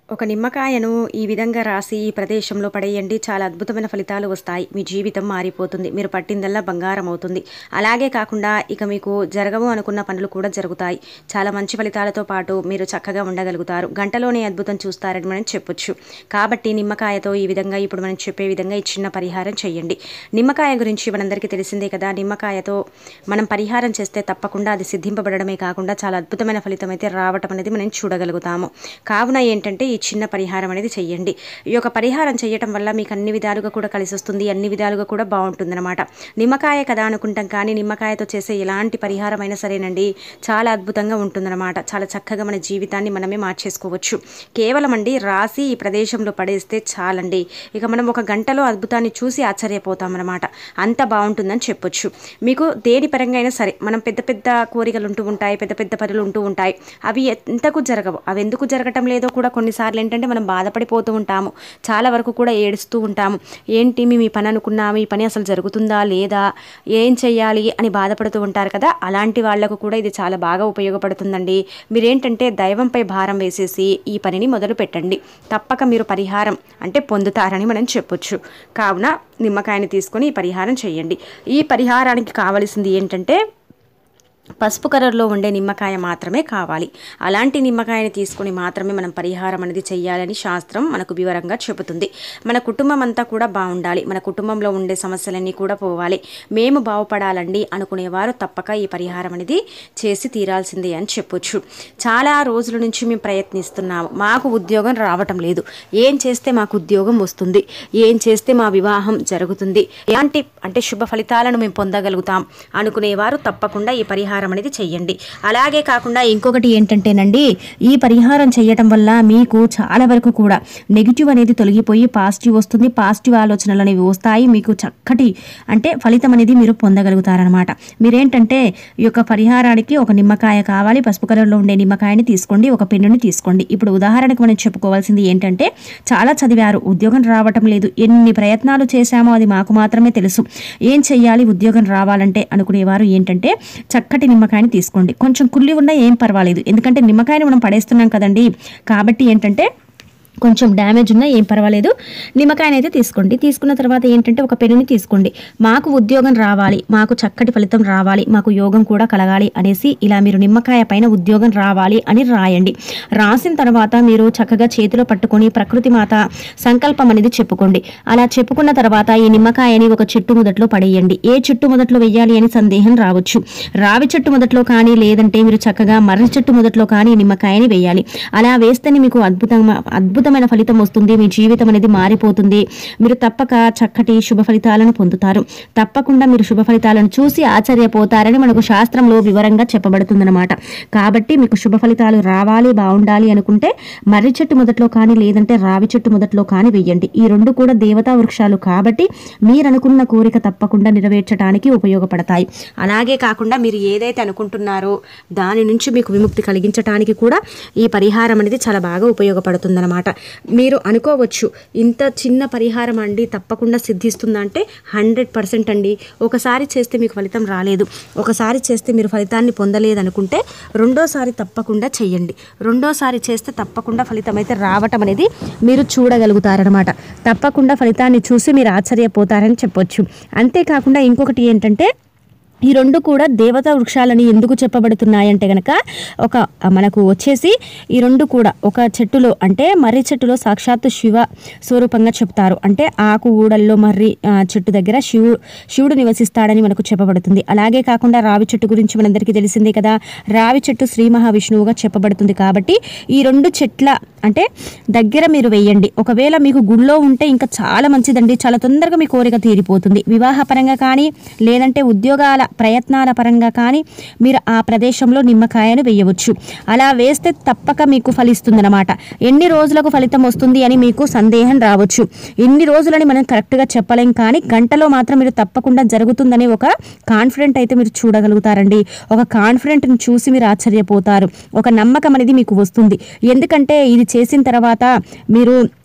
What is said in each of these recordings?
ఒక నిమ్మకాయను ఈ విధంగా రాసి ఈ ప్రదేశంలో పడేయండి చాలా అద్భుతమైన ఫలితాలు వస్తాయి మీ జీవితం మారిపోతుంది మీరు పట్టిందల్లా బంగారం అవుతుంది అలాగే కాకుండా ఇక మీకు జరగవు అనుకున్న పనులు కూడా జరుగుతాయి చాలా మంచి ఫలితాలతో పాటు మీరు చక్కగా ఉండగలుగుతారు గంటలోనే అద్భుతం చూస్తారని మనం చెప్పొచ్చు కాబట్టి నిమ్మకాయతో ఈ విధంగా ఇప్పుడు మనం చెప్పే విధంగా ఈ చిన్న పరిహారం చేయండి నిమ్మకాయ గురించి మనందరికీ తెలిసిందే కదా నిమ్మకాయతో మనం పరిహారం చేస్తే తప్పకుండా అది సిద్ధింపబడమే కాకుండా చాలా అద్భుతమైన ఫలితం అయితే రావటం అనేది మనం చూడగలుగుతాము కావున ఏంటంటే ఈ చిన్న పరిహారం అనేది చెయ్యండి ఈ యొక్క పరిహారం చేయటం వల్ల మీకు అన్ని విధాలుగా కూడా కలిసి వస్తుంది అన్ని విధాలుగా కూడా బాగుంటుందన్నమాట నిమ్మకాయ కదా అనుకుంటాం కానీ నిమ్మకాయతో చేసే ఎలాంటి పరిహారం అయినా సరేనండి చాలా అద్భుతంగా ఉంటుందన్నమాట చాలా చక్కగా మన జీవితాన్ని మనమే మార్చేసుకోవచ్చు కేవలం అండి రాసి ఈ ప్రదేశంలో పడేస్తే చాలండి ఇక మనం ఒక గంటలో అద్భుతాన్ని చూసి ఆశ్చర్యపోతామన్నమాట అంత బాగుంటుందని చెప్పొచ్చు మీకు దేని పరంగా అయినా సరే మనం పెద్ద పెద్ద కోరికలు ఉంటూ ఉంటాయి పెద్ద పెద్ద పనులు ఉంటూ ఉంటాయి అవి ఎంతకు జరగవు అవి ఎందుకు జరగటం లేదో కూడా కొన్నిసార్లు ఏంటంటే మనం బాధపడిపోతూ ఉంటాము చాలా వరకు కూడా ఏడుస్తూ ఉంటాము ఏంటి మేము ఈ పని అనుకున్నాము ఈ పని అసలు జరుగుతుందా లేదా ఏం చెయ్యాలి అని బాధపడుతూ ఉంటారు కదా అలాంటి వాళ్లకు కూడా ఇది చాలా బాగా ఉపయోగపడుతుందండి మీరేంటంటే దైవంపై భారం వేసేసి ఈ పనిని మొదలు పెట్టండి తప్పక మీరు పరిహారం అంటే పొందుతారని మనం చెప్పొచ్చు కావున నిమ్మకాయని తీసుకొని ఈ పరిహారం చేయండి ఈ పరిహారానికి కావలసింది ఏంటంటే పసుపు కలర్లో ఉండే నిమ్మకాయ మాత్రమే కావాలి అలాంటి నిమ్మకాయని తీసుకొని మాత్రమే మనం పరిహారం అనేది చేయాలని శాస్త్రం మనకు వివరంగా చెబుతుంది మన కుటుంబం అంతా కూడా బాగుండాలి మన కుటుంబంలో ఉండే సమస్యలన్నీ కూడా పోవాలి మేము బాగుపడాలండి అనుకునేవారు తప్పక ఈ పరిహారం అనేది చేసి తీరాల్సిందే అని చెప్పొచ్చు చాలా రోజుల నుంచి మేము ప్రయత్నిస్తున్నాము మాకు ఉద్యోగం రావటం లేదు ఏం చేస్తే మాకు ఉద్యోగం వస్తుంది ఏం చేస్తే మా వివాహం జరుగుతుంది ఎలాంటి అంటే శుభ ఫలితాలను మేము పొందగలుగుతాం అనుకునేవారు తప్పకుండా ఈ పరిహారం అనేది చెయ్యండి అలాగే కాకుండా ఇంకొకటి ఏంటంటేనండి ఈ పరిహారం చేయటం వల్ల మీకు చాలా వరకు కూడా నెగిటివ్ అనేది తొలగిపోయి పాజిటివ్ వస్తుంది పాజిటివ్ ఆలోచనలు అనేవి వస్తాయి మీకు చక్కటి అంటే ఫలితం అనేది మీరు పొందగలుగుతారనమాట మీరేంటంటే ఈ యొక్క పరిహారానికి ఒక నిమ్మకాయ కావాలి పసుపు కలర్లో ఉండే నిమ్మకాయని తీసుకోండి ఒక పెన్నుని తీసుకోండి ఇప్పుడు ఉదాహరణకు మనం చెప్పుకోవాల్సింది ఏంటంటే చాలా చదివారు ఉద్యోగం రావటం లేదు ఎన్ని ప్రయత్నాలు చేశామో అది మాకు మాత్రమే తెలుసు ఏం చెయ్యాలి ఉద్యోగం రావాలంటే అనుకునేవారు ఏంటంటే చక్కటి నిమ్మకాయని తీసుకోండి కొంచెం కుళ్ళి ఉన్నా ఏం పర్వాలేదు ఎందుకంటే నిమ్మకాయని మనం పడేస్తున్నాం కదండి కాబట్టి ఏంటంటే కొంచెం డ్యామేజ్ ఉన్నా ఏం పర్వాలేదు నిమ్మకాయని అయితే తీసుకోండి తీసుకున్న తర్వాత ఏంటంటే ఒక పెన్నుని తీసుకోండి మాకు ఉద్యోగం రావాలి మాకు చక్కటి ఫలితం రావాలి మాకు యోగం కూడా కలగాలి అనేసి ఇలా మీరు నిమ్మకాయ పైన ఉద్యోగం రావాలి అని రాయండి రాసిన తర్వాత మీరు చక్కగా చేతిలో పట్టుకొని ప్రకృతి మాత సంకల్పం అనేది చెప్పుకోండి అలా చెప్పుకున్న తర్వాత ఈ నిమ్మకాయని ఒక చెట్టు మొదట్లో పడేయండి ఏ చెట్టు మొదట్లో వెయ్యాలి అని సందేహం రావచ్చు రావి చెట్టు మొదట్లో కానీ లేదంటే మీరు చక్కగా మర్రి చెట్టు మొదట్లో కానీ ఈ నిమ్మకాయని వేయాలి అలా వేస్తేనే మీకు అద్భుతంగా అద్భుతమైన ఫలితం వస్తుంది మీ జీవితం అనేది మారిపోతుంది మీరు తప్పక చక్కటి శుభ ఫలితాలను పొందుతారు తప్పకుండా మీరు శుభ ఫలితాలను చూసి ఆశ్చర్యపోతారని మనకు శాస్త్రంలో వివరంగా చెప్పబడుతుందన్నమాట కాబట్టి మీకు శుభ ఫలితాలు రావాలి బాగుండాలి అనుకుంటే మర్రి చెట్టు మొదట్లో కానీ లేదంటే రావి చెట్టు మొదట్లో కానీ వెయ్యండి ఈ రెండు కూడా దేవతా వృక్షాలు కాబట్టి మీరు అనుకున్న కోరిక తప్పకుండా నెరవేర్చడానికి ఉపయోగపడతాయి అలాగే కాకుండా మీరు ఏదైతే అనుకుంటున్నారో దాని నుంచి మీకు విముక్తి కలిగించడానికి కూడా ఈ పరిహారం అనేది చాలా బాగా ఉపయోగపడుతుందన్నమాట మీరు అనుకోవచ్చు ఇంత చిన్న పరిహారం అండి తప్పకుండా సిద్ధిస్తుందా అంటే హండ్రెడ్ పర్సెంట్ అండి ఒకసారి చేస్తే మీకు ఫలితం రాలేదు ఒకసారి చేస్తే మీరు ఫలితాన్ని పొందలేదనుకుంటే రెండోసారి తప్పకుండా చెయ్యండి రెండోసారి చేస్తే తప్పకుండా ఫలితం అయితే రావటం అనేది మీరు చూడగలుగుతారనమాట తప్పకుండా ఫలితాన్ని చూసి మీరు ఆశ్చర్యపోతారని చెప్పొచ్చు అంతేకాకుండా ఇంకొకటి ఏంటంటే ఈ రెండు కూడా దేవతా వృక్షాలని ఎందుకు చెప్పబడుతున్నాయంటే గనక ఒక మనకు వచ్చేసి ఈ రెండు కూడా ఒక చెట్టులో అంటే మర్రి చెట్టులో సాక్షాత్తు శివ స్వరూపంగా చెప్తారు అంటే ఆకు ఊడల్లో మర్రి ఆ, చెట్టు దగ్గర శివుడు శివుడు నివసిస్తాడని మనకు చెప్పబడుతుంది అలాగే కాకుండా రావి చెట్టు గురించి మనందరికీ తెలిసిందే కదా రావి చెట్టు శ్రీ మహావిష్ణువుగా చెప్పబడుతుంది కాబట్టి ఈ రెండు చెట్ల అంటే దగ్గర మీరు వేయండి ఒకవేళ మీకు గుళ్ళో ఉంటే ఇంకా చాలా మంచిదండి చాలా తొందరగా మీ కోరిక తీరిపోతుంది వివాహ పరంగా కానీ లేదంటే ఉద్యోగాల ప్రయత్నాల పరంగా కానీ మీరు ఆ ప్రదేశంలో నిమ్మకాయను వేయవచ్చు అలా వేస్తే తప్పక మీకు ఫలిస్తుందన్నమాట ఎన్ని రోజులకు ఫలితం వస్తుంది అని మీకు సందేహం రావచ్చు ఎన్ని రోజులని మనం కరెక్ట్గా చెప్పలేం కానీ గంటలో మాత్రం మీరు తప్పకుండా జరుగుతుందని ఒక కాన్ఫిడెంట్ అయితే మీరు చూడగలుగుతారండి ఒక కాన్ఫిడెంట్ని చూసి మీరు ఆశ్చర్యపోతారు ఒక నమ్మకం అనేది మీకు వస్తుంది ఎందుకంటే ఇది చేసిన తర్వాత మీరు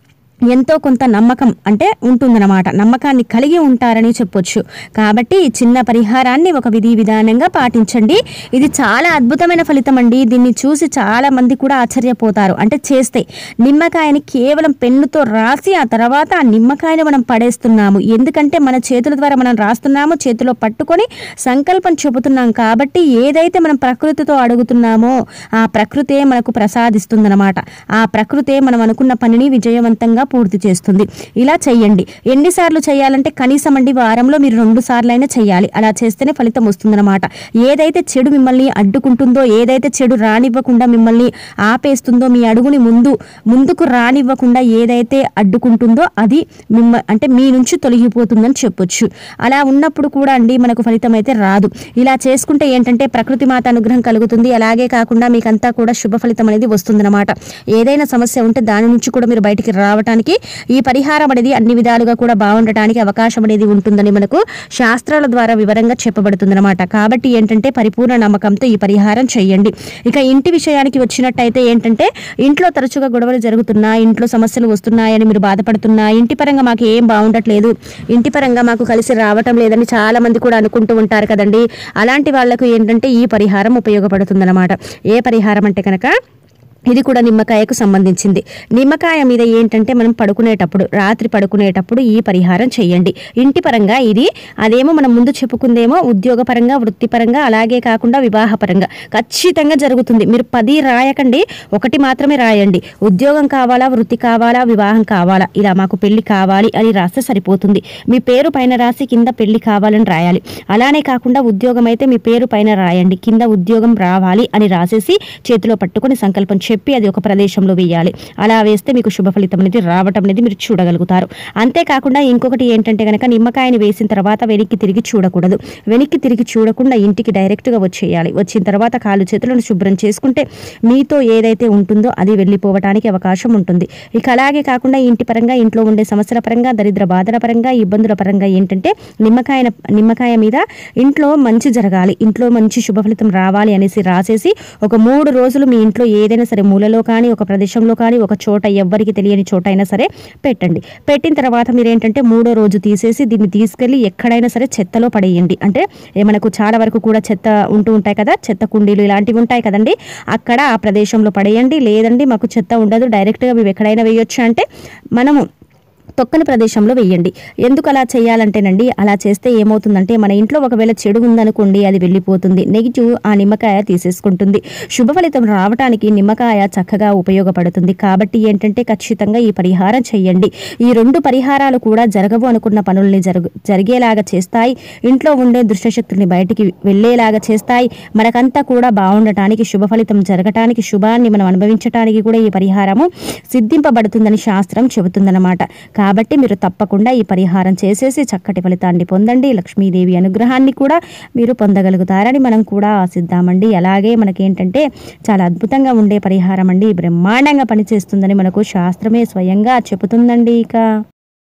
ఎంతో కొంత నమ్మకం అంటే ఉంటుందన్నమాట నమ్మకాన్ని కలిగి ఉంటారని చెప్పొచ్చు కాబట్టి ఈ చిన్న పరిహారాన్ని ఒక విధి విధానంగా పాటించండి ఇది చాలా అద్భుతమైన ఫలితం అండి దీన్ని చూసి చాలా మంది కూడా ఆశ్చర్యపోతారు అంటే చేస్తే నిమ్మకాయని కేవలం పెన్నుతో రాసి ఆ తర్వాత ఆ నిమ్మకాయని మనం పడేస్తున్నాము ఎందుకంటే మన చేతుల ద్వారా మనం రాస్తున్నాము చేతిలో పట్టుకొని సంకల్పం చెబుతున్నాం కాబట్టి ఏదైతే మనం ప్రకృతితో అడుగుతున్నామో ఆ ప్రకృతే మనకు ప్రసాదిస్తుందన్నమాట ఆ ప్రకృతే మనం అనుకున్న పనిని విజయవంతంగా పూర్తి చేస్తుంది ఇలా చెయ్యండి ఎన్నిసార్లు చేయాలంటే కనీసం అండి వారంలో మీరు రెండు సార్లు అయినా చేయాలి అలా చేస్తేనే ఫలితం వస్తుందన్నమాట ఏదైతే చెడు మిమ్మల్ని అడ్డుకుంటుందో ఏదైతే చెడు రానివ్వకుండా మిమ్మల్ని ఆపేస్తుందో మీ అడుగుని ముందు ముందుకు రానివ్వకుండా ఏదైతే అడ్డుకుంటుందో అది మిమ్మ అంటే మీ నుంచి తొలగిపోతుందని చెప్పొచ్చు అలా ఉన్నప్పుడు కూడా అండి మనకు ఫలితం అయితే రాదు ఇలా చేసుకుంటే ఏంటంటే ప్రకృతి మాత అనుగ్రహం కలుగుతుంది అలాగే కాకుండా మీకంతా కూడా శుభ ఫలితం అనేది వస్తుందన్నమాట ఏదైనా సమస్య ఉంటే దాని నుంచి కూడా మీరు బయటికి రావడానికి ఈ పరిహారం అనేది అన్ని విధాలుగా కూడా బాగుండటానికి అవకాశం అనేది ఉంటుందని మనకు శాస్త్రాల ద్వారా వివరంగా చెప్పబడుతుందన్నమాట కాబట్టి ఏంటంటే పరిపూర్ణ నమ్మకంతో ఈ పరిహారం చేయండి ఇక ఇంటి విషయానికి వచ్చినట్టయితే ఏంటంటే ఇంట్లో తరచుగా గొడవలు జరుగుతున్నా ఇంట్లో సమస్యలు వస్తున్నాయని మీరు బాధపడుతున్నా ఇంటి పరంగా మాకు ఏం బాగుండట్లేదు ఇంటి పరంగా మాకు కలిసి రావటం లేదని చాలా మంది కూడా అనుకుంటూ ఉంటారు కదండి అలాంటి వాళ్ళకు ఏంటంటే ఈ పరిహారం ఉపయోగపడుతుందన్నమాట ఏ పరిహారం అంటే కనుక ఇది కూడా నిమ్మకాయకు సంబంధించింది నిమ్మకాయ మీద ఏంటంటే మనం పడుకునేటప్పుడు రాత్రి పడుకునేటప్పుడు ఈ పరిహారం చేయండి ఇంటి పరంగా ఇది అదేమో మనం ముందు చెప్పుకుందేమో ఉద్యోగపరంగా వృత్తిపరంగా అలాగే కాకుండా వివాహపరంగా ఖచ్చితంగా జరుగుతుంది మీరు పది రాయకండి ఒకటి మాత్రమే రాయండి ఉద్యోగం కావాలా వృత్తి కావాలా వివాహం కావాలా ఇలా మాకు పెళ్లి కావాలి అని రాస్తే సరిపోతుంది మీ పేరు పైన రాసి కింద పెళ్లి కావాలని రాయాలి అలానే కాకుండా ఉద్యోగం అయితే మీ పేరు పైన రాయండి కింద ఉద్యోగం రావాలి అని రాసేసి చేతిలో పట్టుకొని సంకల్పం చెప్పి అది ఒక ప్రదేశంలో వేయాలి అలా వేస్తే మీకు శుభ ఫలితం అనేది రావటం అనేది మీరు చూడగలుగుతారు అంతేకాకుండా ఇంకొకటి ఏంటంటే కనుక నిమ్మకాయని వేసిన తర్వాత వెనక్కి తిరిగి చూడకూడదు వెనక్కి తిరిగి చూడకుండా ఇంటికి డైరెక్ట్గా వచ్చేయాలి వచ్చిన తర్వాత కాలు చేతులను శుభ్రం చేసుకుంటే మీతో ఏదైతే ఉంటుందో అది వెళ్ళిపోవటానికి అవకాశం ఉంటుంది ఇక అలాగే కాకుండా ఇంటి పరంగా ఇంట్లో ఉండే సమస్యల పరంగా దరిద్ర బాధల పరంగా ఇబ్బందుల పరంగా ఏంటంటే నిమ్మకాయ నిమ్మకాయ మీద ఇంట్లో మంచి జరగాలి ఇంట్లో మంచి శుభ ఫలితం రావాలి అనేసి రాసేసి ఒక మూడు రోజులు మీ ఇంట్లో ఏదైనా సరే మూలలో కానీ ఒక ప్రదేశంలో కానీ ఒక చోట ఎవ్వరికి తెలియని చోట అయినా సరే పెట్టండి పెట్టిన తర్వాత మీరు ఏంటంటే మూడో రోజు తీసేసి దీన్ని తీసుకెళ్ళి ఎక్కడైనా సరే చెత్తలో పడేయండి అంటే ఏ మనకు చాలా వరకు కూడా చెత్త ఉంటూ ఉంటాయి కదా చెత్త కుండీలు ఇలాంటివి ఉంటాయి కదండి అక్కడ ఆ ప్రదేశంలో పడేయండి లేదండి మాకు చెత్త ఉండదు డైరెక్ట్గా మేము ఎక్కడైనా వేయొచ్చు అంటే మనము తొక్కని ప్రదేశంలో వేయండి ఎందుకు అలా చేయాలంటేనండి అలా చేస్తే ఏమవుతుందంటే మన ఇంట్లో ఒకవేళ చెడు ఉందనుకోండి అది వెళ్ళిపోతుంది నెగిటివ్ ఆ నిమ్మకాయ తీసేసుకుంటుంది శుభ ఫలితం రావడానికి నిమ్మకాయ చక్కగా ఉపయోగపడుతుంది కాబట్టి ఏంటంటే ఖచ్చితంగా ఈ పరిహారం చేయండి ఈ రెండు పరిహారాలు కూడా జరగవు అనుకున్న పనుల్ని జరుగు జరిగేలాగా చేస్తాయి ఇంట్లో ఉండే దుష్టశక్తుల్ని బయటికి వెళ్ళేలాగా చేస్తాయి మనకంతా కూడా బాగుండటానికి శుభ ఫలితం జరగటానికి శుభాన్ని మనం అనుభవించటానికి కూడా ఈ పరిహారము సిద్ధింపబడుతుందని శాస్త్రం చెబుతుందన్నమాట కాబట్టి మీరు తప్పకుండా ఈ పరిహారం చేసేసి చక్కటి ఫలితాన్ని పొందండి లక్ష్మీదేవి అనుగ్రహాన్ని కూడా మీరు పొందగలుగుతారని మనం కూడా ఆశిద్దామండి అలాగే మనకేంటంటే చాలా అద్భుతంగా ఉండే పరిహారం అండి బ్రహ్మాండంగా పనిచేస్తుందని మనకు శాస్త్రమే స్వయంగా చెబుతుందండి ఇక